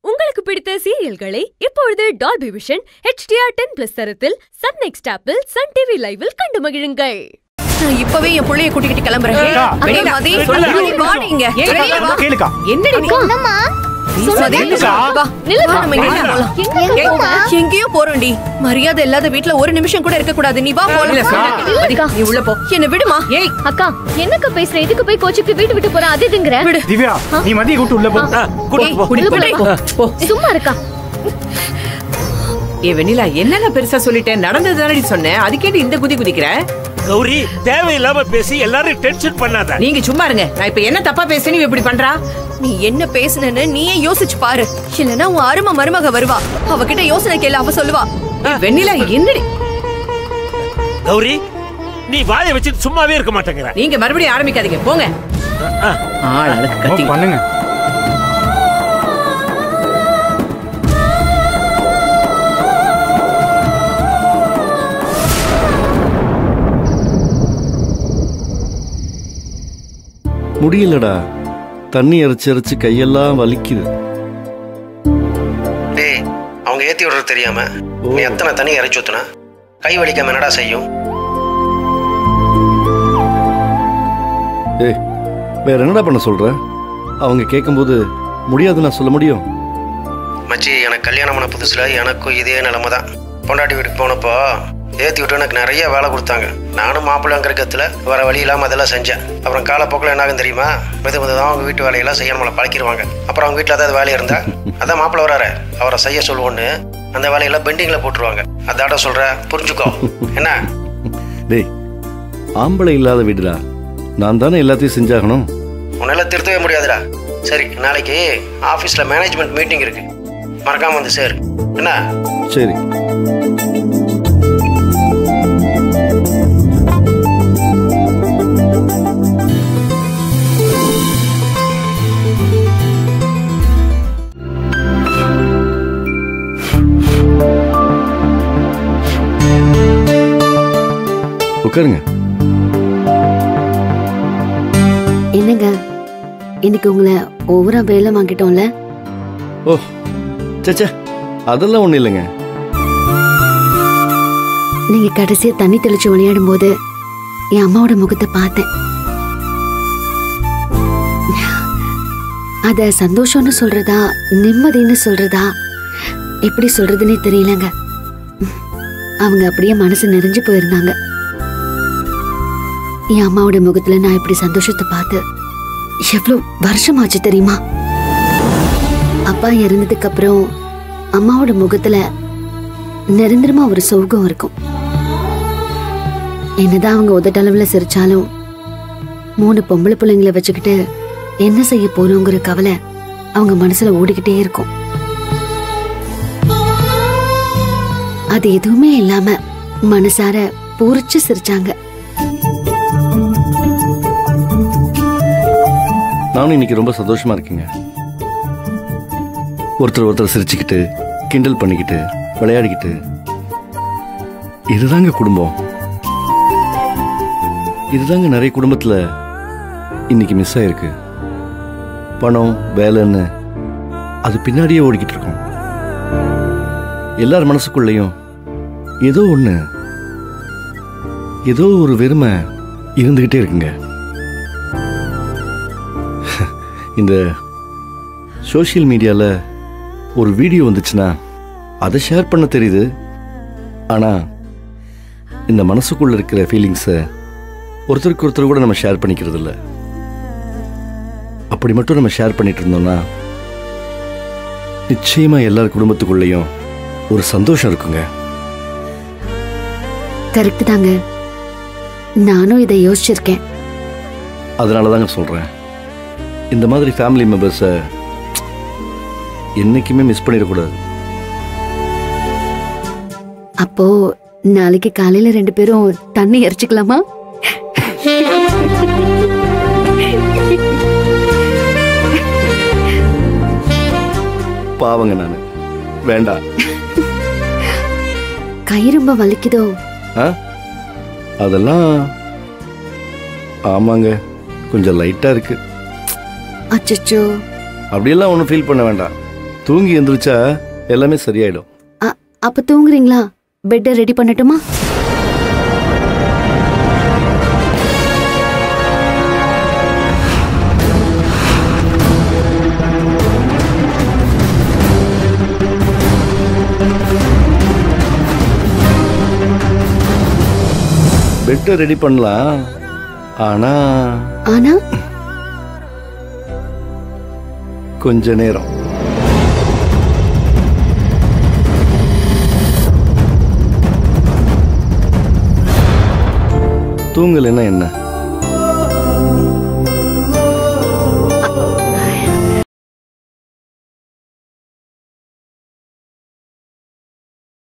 உங்களுக்கு பிடித்த சீரியல்களை இப்பொழுது Dolby Vision HDR ten plus தரத்தில் சன் நெக்ஸ்ட் ஆப்பிள் சன் டிவி லைவில் கண்டு மகிழுங்கள் நான் இப்பவே என் புள்ளைய கூட்டிக்கிட்டு கிளம்புறேன் அக்கா, வெளிய வெளிய மதி, சொல்லு. மதி, வாடி இங்க. வெளிய வா. கேளுக்கா என்னடி நீ? மதி, நில்லுக்கா. வா. வா, நம்ம எங்கேயும் போலாம். ஏய், எங்கேயோ போறோம்டி மரியாதை இல்லாத வீட்ல ஒரு நிமிஷம் கூட இருக்க கூடாது நீ வா போலாம் மதி, நீ உள்ள போ என்ன விடுமா ஏய் அக்கா என்னக்கா பேசுற இதுக்கு போய் கோச்சுக்கு வீட்டு விட்டு போற அது இதுங்கிற விடு திவ்யா நீ மதிய கூட்டு உள்ள போ ஏய், குடி, குடி. போ. சும்மா இருக்கா ஏ வெண்ணிலா என்னென்ன பெருசா சொல்லிட்டேன் நடந்தது தானடி சொன்னேன் அதுக்கேட்டு இந்த குதி குதிக்கிற கௌரி தேவையில்லாம பேசி எல்லாரும் டென்ஷன் பண்ணாத நீங்க சும்மா இருங்க நான் இப்ப என்ன தப்பா பேசுறேன் நீ இப்படி பண்றா நீ என்ன பேசுனன்னு நீயே யோசிச்சு பாரு இல்லனா உன் அருமை மருமக வருவா அவகிட்ட யோசனை கேளு அவ சொல்லுவா ஏய், வெண்ணிலா என்னடி கௌரி நீ வாயை வச்சுட்டு சும்மாவே இருக்க மாட்டேங்கிற நீங்க மறுபடியும் ஆரம்பிக்காதீங்க போங்க ஆள் அழகு என்னமோ கத்தி பண்ணுங்க முடியலடா தண்ணி அரைச்சு அரைச்சு கையெல்லாம் வலிக்குது டேய் அவங்க ஏத்தி விடுறது தெரியாம ஓ. நீ எத்தனை தண்ணி இறைச்சி ஊத்துன கை வலிக்காம என்னடா செய்யும் ஏய் வேற என்னடா பண்ண சொல்ற அவங்க கேட்கும்போது முடியாது நான் சொல்ல முடியும் மச்சி எனக்கு கல்யாணம் பண்ண புதுசுல எனக்கும் இதே நிலைமை தான் பொண்டாட்டி வீட்டுக்கு போனப்போ ஏத்தி விட்டு எனக்கு நிறைய வேலை கொடுத்தாங்க நானும் மாப்பிள்ளைங்கிற கத்துல வர வழி இல்லாம அதெல்லாம் செஞ்சேன் அப்புறம் காலப்போக்கில் என்ன ஆகும் தெரியுமா மெது மெது தான் அவங்க வீட்டு வேலையெல்லாம் செய்ய நம்மளை பழக்கிடுவாங்க அப்புறம் அவங்க வீட்டில் ஏதாவது வேலை இருந்தா அதான் மாப்பிள்ளை வராரு அவரை செய்ய சொல்லுவோன்னு அந்த வேலையெல்லாம் பெண்டிங்ல போட்டுருவாங்க அதாட சொல்ற புரிஞ்சுக்கோ என்ன டேய் ஆம்பளை இல்லாத வீடுடா நான் தானே எல்லாத்தையும் செஞ்சாகணும் உன்னால திருத்தவே முடியாதுடா சரி நாளைக்கு ஆஃபீஸில் மேனேஜ்மெண்ட் மீட்டிங் இருக்கு மறக்காம வந்து சேரு என்ன சரி உட்காருங்க என்னங்க இன்னைக்கு உங்களை ஓவரா வேலை வாங்கிட்டோம்ல ஓ சச்சா அதெல்லாம் ஒன்றும் இல்லைங்க நீங்க கடைசியா தண்ணி தெளிச்சு விளையாடும் போது என் அம்மாவோட முகத்தை பார்த்தேன் அத சந்தோஷம்னு சொல்றதா நிம்மதின்னு சொல்றதா எப்படி சொல்றதுன்னே தெரியலங்க அவங்க அப்படியே மனசு நிறைஞ்சு போயிருந்தாங்க என் அம்மாவோட முகத்துல நான் இப்படி சந்தோஷத்தை பார்த்து எவ்வளவு வருஷமாச்சு தெரியுமா அப்பா இறந்ததுக்கு அப்புறம் அம்மாவோட முகத்துல நிரந்தரமா ஒரு சோகம் இருக்கும் என்னதான் அவங்க உதட்டளவுல சிரிச்சாலும் மூணு பொம்பளை பிள்ளைங்களை வச்சுக்கிட்டு என்ன செய்ய போறோங்கிற கவலை அவங்க மனசுல ஓடிக்கிட்டே இருக்கும் அது எதுவுமே இல்லாம மனசார பூரிச்சு சிரிச்சாங்க நானும் இன்னைக்கு ரொம்ப சந்தோஷமா இருக்கேங்க ஒருத்தர் ஒருத்தர் சிரிச்சுக்கிட்டு கிண்டல் பண்ணிக்கிட்டு விளையாடிக்கிட்டு இதுதாங்க குடும்பம் இதுதாங்க நிறைய குடும்பத்துல இன்னைக்கு மிஸ் ஆயிருக்கு பணம் வேலைன்னு அது பின்னாடியே ஓடிக்கிட்டு இருக்கோம் எல்லார் மனசுக்குள்ளேயும் ஏதோ ஒண்ணு ஏதோ ஒரு வெறுமை இருந்துகிட்டே இருக்குங்க இந்த சோஷியல் மீடியாவில் ஒரு வீடியோ வந்துச்சுன்னா அதை ஷேர் பண்ண தெரியுது ஆனால் இந்த மனசுக்குள்ள இருக்கிற ஃபீலிங்ஸை ஒருத்தருக்கு ஒருத்தர் கூட நம்ம ஷேர் பண்ணிக்கிறது இல்ல அப்படி மட்டும் நம்ம ஷேர் பண்ணிட்டு இருந்தோம்னா நிச்சயமா எல்லார் குடும்பத்துக்குள்ளேயும் ஒரு சந்தோஷம் இருக்குங்க கரெக்ட் தாங்க நானும் இதை யோசிச்சிருக்கேன் அதனால தாங்க சொல்கிறேன் இந்த மாதிரி ஃபேமிலி மெம்பர்ஸை என்னைக்குமே மிஸ் பண்ணிடக்கூடாது அப்போ நாளைக்கு காலையில ரெண்டு பேரும் தண்ணி எரிச்சுக்கலாமா பாவங்க நான் வேண்டாம் கை ரொம்ப வலிக்குதோ ஆ அதெல்லாம் ஆமாங்க கொஞ்சம் லைட்டாக இருக்கு அச்சச்சோ அப்படியெல்லாம் ஒன்றும் ஃபீல் பண்ண வேண்டாம் தூங்கி எந்திரிச்சா எல்லாமே சரியாயிடும் அ- அப்ப தூங்குறீங்களா பெட்டை ரெடி பண்ணட்டுமா பெட்டை ரெடி பண்ணலாம் ஆனா ஆனா கொஞ்ச நேரம் தூங்கலைன்னா என்ன